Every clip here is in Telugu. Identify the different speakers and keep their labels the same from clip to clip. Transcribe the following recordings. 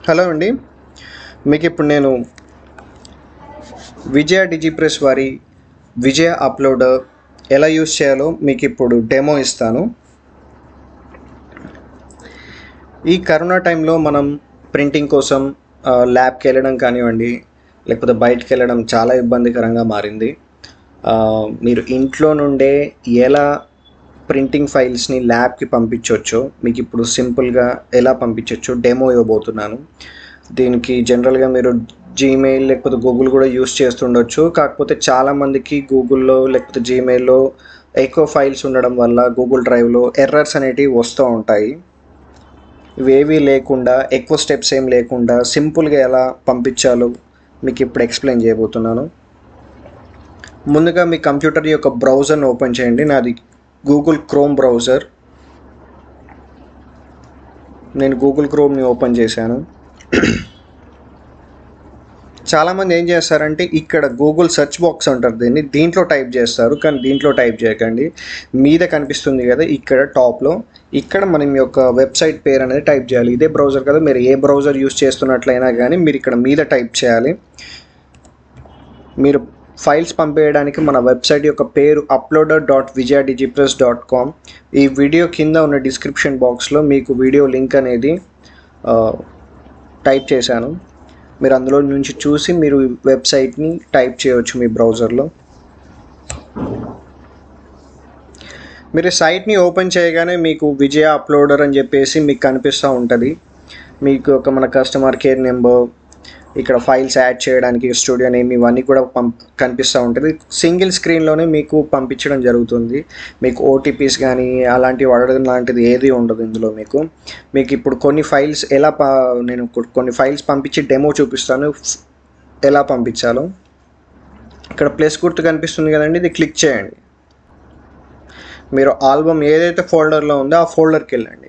Speaker 1: హలో అండి మీకు ఇప్పుడు నేను విజయ డిజిప్రెస్ వారి విజయ అప్లోడర్ ఎలా యూస్ చేయాలో మీకు ఇప్పుడు డెమో ఇస్తాను ఈ కరోనా టైంలో మనం ప్రింటింగ్ కోసం ఆ, ల్యాబ్కి వెళ్ళడం కానివ్వండి లేకపోతే బయటికి వెళ్ళడం చాలా ఇబ్బందికరంగా మారింది ఆ, మీరు ఇంట్లో నుండే ఎలా ప్రింటింగ్ ఫైల్స్ని ల్యాబ్కి పంపించవచ్చో మీకు ఇప్పుడు సింపుల్గా ఎలా పంపించవచ్చో డెమో ఇవ్వబోతున్నాను దీనికి జనరల్గా మీరు జీమెయిల్ లేకపోతే గూగుల్ కూడా యూస్ చేస్తుండొచ్చు కాకపోతే చాలామందికి గూగుల్లో లేకపోతే జీమెయిల్లో ఎక్కువ ఫైల్స్ ఉండడం వల్ల గూగుల్ డ్రైవ్లో ఎర్రర్స్ అనేటివి వస్తూ ఉంటాయి ఇవేవీ లేకుండా ఎక్కువ స్టెప్స్ ఏం లేకుండా సింపుల్గా ఎలా పంపించాలో మీకు ఇప్పుడు ఎక్స్ప్లెయిన్ చేయబోతున్నాను ముందుగా మీ కంప్యూటర్ యొక్క బ్రౌజర్ని ఓపెన్ చేయండి నాది గూగుల్ క్రోమ్ బ్రౌజర్ నేను గూగుల్ క్రోమ్ని ఓపెన్ చేశాను చాలామంది ఏం చేస్తారంటే ఇక్కడ గూగుల్ సెర్చ్ బాక్స్ అంటారు దీన్ని దీంట్లో టైప్ చేస్తారు కానీ దీంట్లో టైప్ చేయకండి మీద కనిపిస్తుంది కదా ఇక్కడ టాప్లో ఇక్కడ మనం యొక్క వెబ్సైట్ పేరు అనేది టైప్ చేయాలి ఇదే బ్రౌజర్ కదా మీరు ఏ బ్రౌజర్ యూస్ చేస్తున్నట్లయినా కానీ మీరు ఇక్కడ మీద టైప్ చేయాలి మీరు ఫైల్స్ పంపేయడానికి మన వెబ్సైట్ యొక్క పేరు uploader dot Vijaya digipress dot com ఈ వీడియో కింద ఉన్న డిస్క్రిప్షన్ బాక్స్లో మీకు వీడియో లింక్ అనేది ఆ, టైప్ చేశాను మీరు అందులో నుంచి చూసి మీరు వెబ్సైట్ని టైప్ చేయవచ్చు మీ బ్రౌజర్లో మీరు సైట్ని ఓపెన్ చేయగానే మీకు విజయ అప్లోడర్ అని చెప్పేసి మీకు కనిపిస్తూ ఉంటుంది మీకు ఒక మన కస్టమర్ కేర్ నెంబర్ ఇక్కడ ఫైల్స్ యాడ్ చేయడానికి స్టూడియో నేమ్ ఇవన్నీ కూడా పంప్ కనిపిస్తూ ఉంటుంది సింగిల్ స్క్రీన్లోనే మీకు పంపించడం జరుగుతుంది మీకు ఓటీపీస్ కానీ అలాంటివి అడగడం లాంటిది ఏది ఉండదు ఇందులో మీకు మీకు ఇప్పుడు కొన్ని ఫైల్స్ ఎలా ప నేను కొ- కొన్ని ఫైల్స్ పంపించి డెమో చూపిస్తాను ఫ్- ఎలా పంపించాలో ఇక్కడ ప్లస్ గుర్తు కనిపిస్తుంది కదండి ఇది క్లిక్ చేయండి మీరు ఆల్బమ్ ఏదైతే ఫోల్డర్లో ఉందో ఆ ఫోల్డర్కి వెళ్ళండి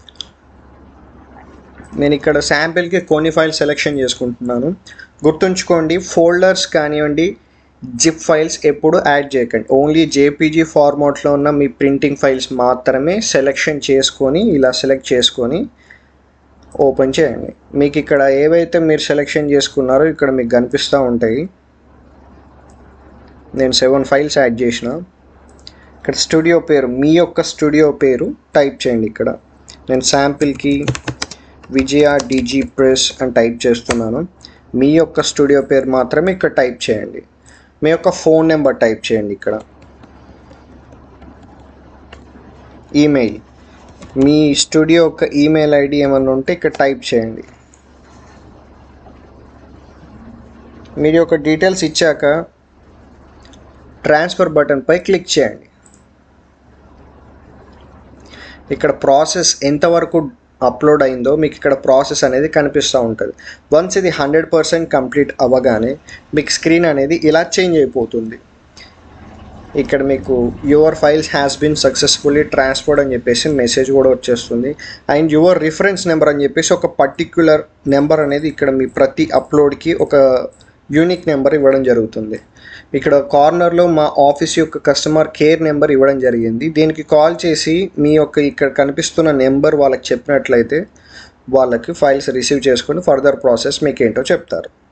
Speaker 1: నేను ఇక్కడ శాంపిల్కి కొన్ని ఫైల్స్ సెలెక్షన్ చేసుకుంటున్నాను గుర్తుంచుకోండి ఫోల్డర్స్ కానివ్వండి జిప్ ఫైల్స్ ఎప్పుడు యాడ్ చేయకండి ఓన్లీ జేపీజీ ఫార్మాట్లో ఉన్న మీ ప్రింటింగ్ ఫైల్స్ మాత్రమే సెలెక్షన్ చేసుకొని ఇలా సెలెక్ట్ చేసుకొని ఓపెన్ చేయండి మీకు ఇక్కడ ఏవైతే మీరు సెలెక్షన్ చేసుకున్నారో ఇక్కడ మీకు కనిపిస్తూ ఉంటాయి నేను సెవెన్ ఫైల్స్ యాడ్ చేసిన ఇక్కడ స్టూడియో పేరు మీ యొక్క స్టూడియో పేరు టైప్ చేయండి ఇక్కడ నేను శాంపిల్కి విజయ డిజి ప్రెస్ అని టైప్ చేస్తున్నాను మీ యొక్క స్టూడియో పేరు మాత్రమే ఇక్కడ టైప్ చేయండి మీ యొక్క ఫోన్ నెంబర్ టైప్ చేయండి ఇక్కడ ఈమెయిల్ మీ స్టూడియో యొక్క ఈమెయిల్ ఐడి ఏమైనా ఉంటే ఇక్కడ టైప్ చేయండి మీరు యొక్క డీటెయిల్స్ ఇచ్చాక ట్రాన్స్ఫర్ బటన్పై క్లిక్ చేయండి ఇక్కడ ప్రాసెస్ ఎంతవరకు అప్లోడ్ అయిందో మీకు ఇక్కడ ప్రాసెస్ అనేది కనిపిస్తూ ఉంటుంది వన్స్ ఇది హండ్రెడ్ పర్సెంట్ కంప్లీట్ అవ్వగానే మీకు స్క్రీన్ అనేది ఇలా చేంజ్ అయిపోతుంది ఇక్కడ మీకు your files has been successfully transferred అని చెప్పేసి మెసేజ్ కూడా వచ్చేస్తుంది అండ్ యువర్ రిఫరెన్స్ నెంబర్ అని చెప్పేసి ఒక పర్టిక్యులర్ నెంబర్ అనేది ఇక్కడ మీ ప్రతి అప్లోడ్కి ఒక యూనిక్ నెంబర్ ఇవ్వడం జరుగుతుంది ఇక్కడ కార్నర్లో మా ఆఫీస్ యొక్క కస్టమర్ కేర్ నెంబర్ ఇవ్వడం జరిగింది దీనికి కాల్ చేసి మీ యొక్క ఇక్కడ కనిపిస్తున్న నెంబర్ వాళ్ళకి చెప్పినట్లయితే వాళ్ళకి ఫైల్స్ రిసీవ్ చేసుకొని ఫర్దర్ ప్రాసెస్ మీకు ఏంటో చెప్తారు